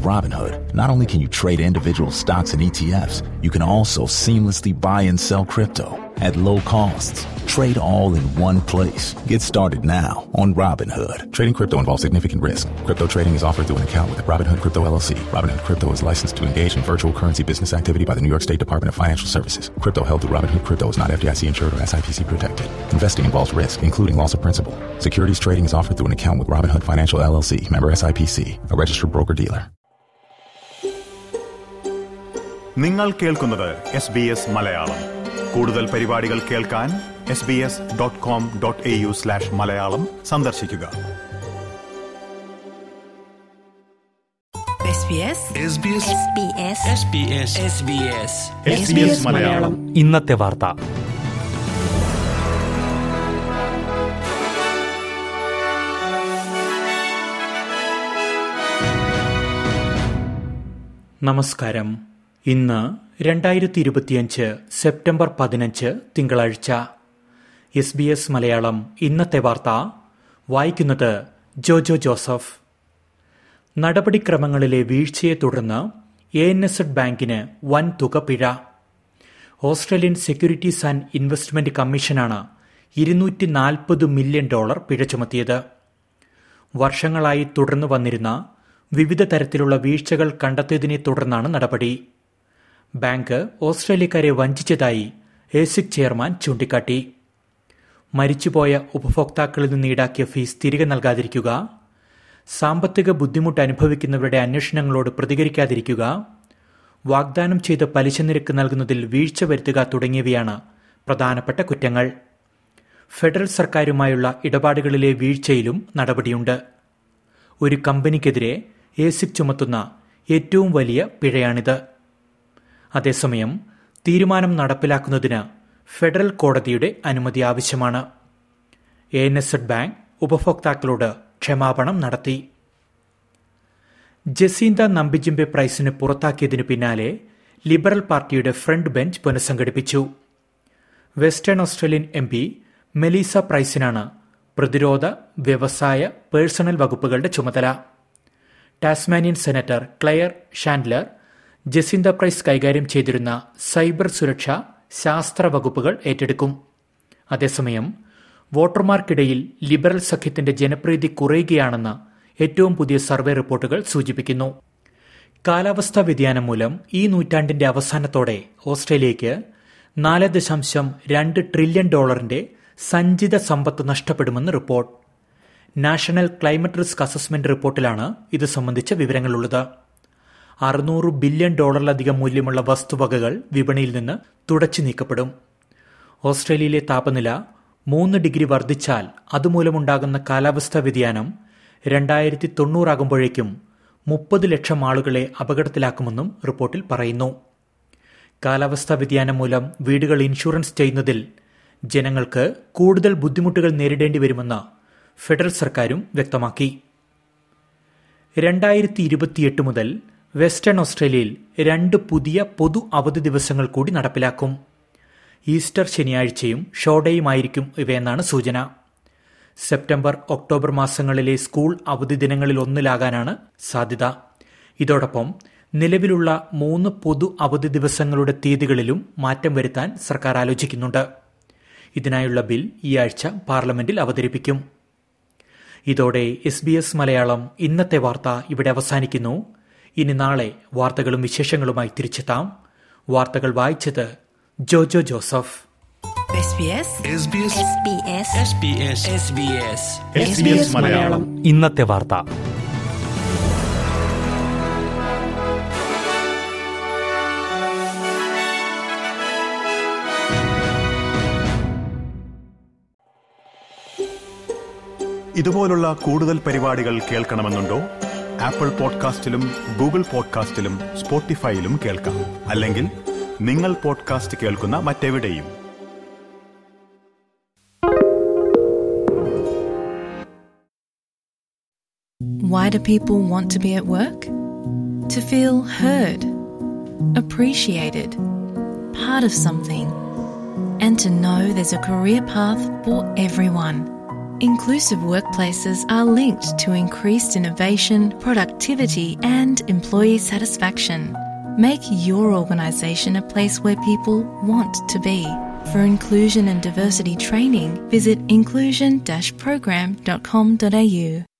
Robinhood, not only can you trade individual stocks and ETFs, you can also seamlessly buy and sell crypto at low costs. Trade all in one place. Get started now on Robinhood. Trading crypto involves significant risk. Crypto trading is offered through an account with Robinhood Crypto LLC. Robinhood Crypto is licensed to engage in virtual currency business activity by the New York State Department of Financial Services. Crypto held through Robinhood Crypto is not FDIC insured or SIPC protected. Investing involves risk, including loss of principal. Securities trading is offered through an account with Robinhood Financial LLC, member SIPC, a registered broker dealer. നിങ്ങൾ കേൾക്കുന്നത് S B S Malayalam കൂടുതൽ പരിപാടികൾ കേൾക്കാൻ S B S dot com dot A U slash Malayalam സന്ദർശിക്കുക SBS SBS SBS SBS SBS Malayalam ഇന്നത്തെ വാർത്ത നമസ്കാരം ഇന്ന് രണ്ടായിരത്തി ഇരുപത്തിയഞ്ച് സെപ്റ്റംബർ പതിനഞ്ച് തിങ്കളാഴ്ച എസ് ബി എസ് മലയാളം ഇന്നത്തെ വാർത്ത വായിക്കുന്നത് ജോജോ ജോസഫ് നടപടിക്രമങ്ങളിലെ വീഴ്ചയെ തുടർന്ന് എ എൻ എസ് എഡ് ബാങ്കിന് വൻ തുക പിഴ ഓസ്ട്രേലിയൻ സെക്യൂരിറ്റീസ് ആൻഡ് ഇൻവെസ്റ്റ്മെന്റ് കമ്മീഷനാണ് ഇരുന്നൂറ്റി നാൽപ്പത് മില്യൺ ഡോളർ പിഴ ചുമത്തിയത് വർഷങ്ങളായി തുടർന്നു വന്നിരുന്ന വിവിധ തരത്തിലുള്ള വീഴ്ചകൾ കണ്ടെത്തിയതിനെ തുടർന്നാണ് നടപടി ബാങ്ക് ഓസ്ട്രേലിയക്കാരെ വഞ്ചിച്ചതായി ഏസിക് ചെയർമാൻ ചൂണ്ടിക്കാട്ടി മരിച്ചുപോയ ഉപഭോക്താക്കളിൽ നിന്ന് ഈടാക്കിയ ഫീസ് തിരികെ നൽകാതിരിക്കുക സാമ്പത്തിക ബുദ്ധിമുട്ട് അനുഭവിക്കുന്നവരുടെ അന്വേഷണങ്ങളോട് പ്രതികരിക്കാതിരിക്കുക വാഗ്ദാനം ചെയ്ത പലിശ നിരക്ക് നൽകുന്നതിൽ വീഴ്ച വരുത്തുക തുടങ്ങിയവയാണ് പ്രധാനപ്പെട്ട കുറ്റങ്ങൾ ഫെഡറൽ സർക്കാരുമായുള്ള ഇടപാടുകളിലെ വീഴ്ചയിലും നടപടിയുണ്ട് ഒരു കമ്പനിക്കെതിരെ ഏസിക് ചുമത്തുന്ന ഏറ്റവും വലിയ പിഴയാണിത് അതേസമയം തീരുമാനം നടപ്പിലാക്കുന്നതിന് ഫെഡറൽ കോടതിയുടെ അനുമതി ആവശ്യമാണ് A N Z bank ഉപഭോക്താക്കളോട് ക്ഷമാപണം നടത്തി ജസീന്ത നമ്പിജിംബെ പ്രൈസിന് പുറത്താക്കിയതിനു പിന്നാലെ ലിബറൽ പാർട്ടിയുടെ ഫ്രണ്ട് ബെഞ്ച് പുനഃസംഘടിപ്പിച്ചു Western Australian M P Melissa പ്രൈസിനാണ് പ്രതിരോധ വ്യവസായ പേഴ്സണൽ വകുപ്പുകളുടെ ചുമതല Tasmanian senator Claire Chandler Jacinta Price കൈകാര്യം ചെയ്തിരുന്ന സൈബർ സുരക്ഷ ശാസ്ത്ര വകുപ്പുകൾ ഏറ്റെടുക്കും അതേസമയം വോട്ടർമാർക്കിടയിൽ ലിബറൽ സഖ്യത്തിന്റെ ജനപ്രീതി കുറയുകയാണെന്ന് ഏറ്റവും പുതിയ സർവേ റിപ്പോർട്ടുകൾ സൂചിപ്പിക്കുന്നു കാലാവസ്ഥാ വ്യതിയാനം മൂലം ഈ നൂറ്റാണ്ടിന്റെ അവസാനത്തോടെ ഓസ്ട്രേലിയയ്ക്ക് നാല് ദശാംശം രണ്ട് ട്രില്യൺ ഡോളറിന്റെ സഞ്ചിത സമ്പത്ത് നഷ്ടപ്പെടുമെന്ന് report National Climate Risk Assessment റിപ്പോർട്ടിലാണ് ഇത് സംബന്ധിച്ച വിവരങ്ങളുള്ളത് അറുന്നൂറ് ബില്യൺ ഡോളറിലധികം മൂല്യമുള്ള വസ്തുവകകൾ വിപണിയിൽ നിന്ന് തുടച്ചു നീക്കപ്പെടും ഓസ്ട്രേലിയയിലെ താപനില മൂന്ന് ഡിഗ്രി വർദ്ധിച്ചാൽ അതുമൂലമുണ്ടാകുന്ന കാലാവസ്ഥാ വ്യതിയാനം രണ്ടായിരത്തി തൊണ്ണൂറാകുമ്പോഴേക്കും മുപ്പത് ലക്ഷം ആളുകളെ അപകടത്തിലാക്കുമെന്നും റിപ്പോർട്ടിൽ പറയുന്നു കാലാവസ്ഥാ വ്യതിയാനം മൂലം വീടുകൾ ഇൻഷുറൻസ് ചെയ്യുന്നതിൽ ജനങ്ങൾക്ക് കൂടുതൽ ബുദ്ധിമുട്ടുകൾ നേരിടേണ്ടി വരുമെന്ന് ഫെഡറൽ സർക്കാരും വ്യക്തമാക്കി രണ്ടായിരത്തി ഇരുപത്തിയെട്ട് മുതൽ വെസ്റ്റേൺ ഓസ്ട്രേലിയയിൽ രണ്ട് പുതിയ പൊതു അവധി ദിവസങ്ങൾ കൂടി നടപ്പിലാക്കും ഈസ്റ്റർ ശനിയാഴ്ചയും ഷോഡേയുമായിരിക്കും ഇവയെന്നാണ് സൂചന സെപ്റ്റംബർ ഒക്ടോബർ മാസങ്ങളിലെ സ്കൂൾ അവധി ദിനങ്ങളിൽ ഒന്നിലാകാനാണ് സാധ്യത ഇതോടൊപ്പം നിലവിലുള്ള മൂന്ന് പൊതു അവധി ദിവസങ്ങളുടെ തീയതികളിലും മാറ്റം വരുത്താൻ സർക്കാർ ആലോചിക്കുന്നുണ്ട് ഇതിനായുള്ള ബിൽ ഈ ആഴ്ച പാർലമെന്റിൽ അവതരിപ്പിക്കും ഇതോടെ എസ് ബി എസ് മലയാളം ഇന്നത്തെ വാർത്ത ഇവിടെ അവസാനിക്കുന്നു ഇനി നാളെ വാർത്തകളും വിശേഷങ്ങളുമായി തിരിച്ചെത്താം വാർത്തകൾ വായിച്ചത് Jojo Joseph SBS SBS SBS SBS SBS SBS Malayalam ഇന്നത്തെ വാർത്ത ഇതുപോലുള്ള കൂടുതൽ പരിപാടികൾ കേൾക്കണമെന്നുണ്ടോ ആപ്പിൾ പോഡ്കാസ്റ്റിലും ഗൂഗിൾ പോഡ്കാസ്റ്റിലും സ്പോട്ടിഫൈയിലും കേൾക്കാം അല്ലെങ്കിൽ നിങ്ങൾ പോഡ്കാസ്റ്റ് കേൾക്കുന്ന മറ്റെവിടെയും Why do people want to be at work? To feel heard, appreciated, part of something, and to know there's a career path for everyone. Inclusive workplaces are linked to increased innovation, productivity, and employee satisfaction. Make your organisation a place where people want to be. For inclusion and diversity training, visit inclusion-program.com.au.